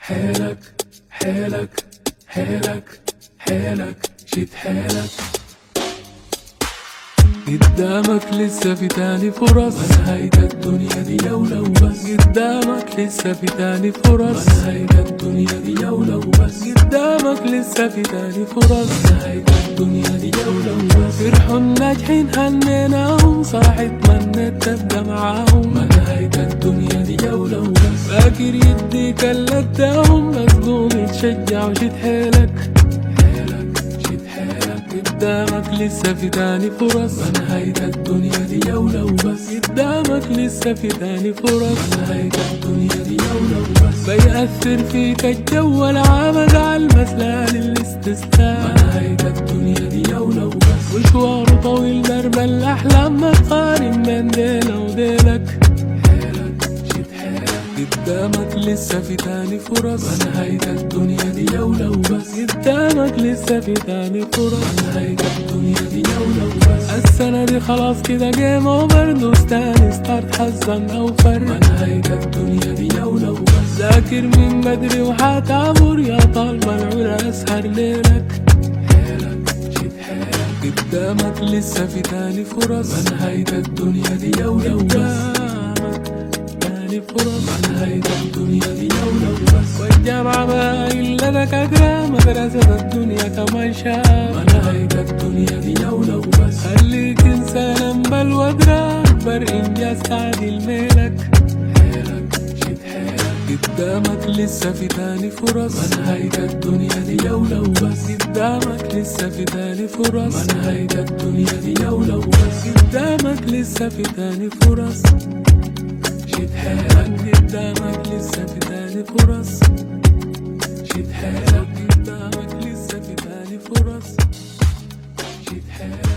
حيلك حيلك حيلك حيلك شد حيلك قدامك لسه في تاني فرص نهاية الدنيا دي لو لو بس قدامك لسه في تاني فرص نهاية الدنيا دي لو لو بس قدامك لسه في تاني فرص نهاية الدنيا دي لو لو بس فرحوا الناجحين هنيناهم صاح اتمنيت تبقى معاهم ما نهاية الدنيا دي لو لو بس فاكر يديك اللي اداهم مظلوم يتشجع وشد حيلك حيلك شد حيلك قدامك لسه في تاني فرص نهاية الدنيا دي لو لو بس قدامك لسه في تاني فرص نهاية الدنيا دي لو لو بس بيأثر فيك الجو العام على المسلال الاستسلام نهاية الدنيا دي لو لو بس مشوار طويل درب الأحلام ما تقارن بين دينا وديلك حيلك شد حيلك قدامك لسه في تاني فرص نهاية الدنيا دي لو لو بس قدامك لسه في تاني فرص نهاية الدنيا دي لو لو بس السنة دي خلاص كده جيم اوفر دوس تاني ستارت حزن او فر نهاية الدنيا دي لو لو بس ذاكر من بدري وحتعبر يا طالب العلا اسهر ليلك حيلك شد حيلك قدامك لسه في تاني فرص نهاية الدنيا دي لو لو بس تاني فرص نهاية الدنيا دي لو لو بس والجامعة ما إلا دكاترة مدرسة الدنيا كمان شاف نهاية الدنيا دي لو لو بس خليك إنسان بل ودرة أكبر إنجاز تعديل ميلك حيلك شد حيلك قدامك لسه في تاني فرص نهاية الدنيا دي لو لو بس قدامك لسه في تاني فرص نهاية الدنيا دي لو لو بس قدامك لسه في تاني فرص شد حيلك قدامك لسه في تاني فرص شد حيلك قدامك لسه في تاني فرص شد حيلك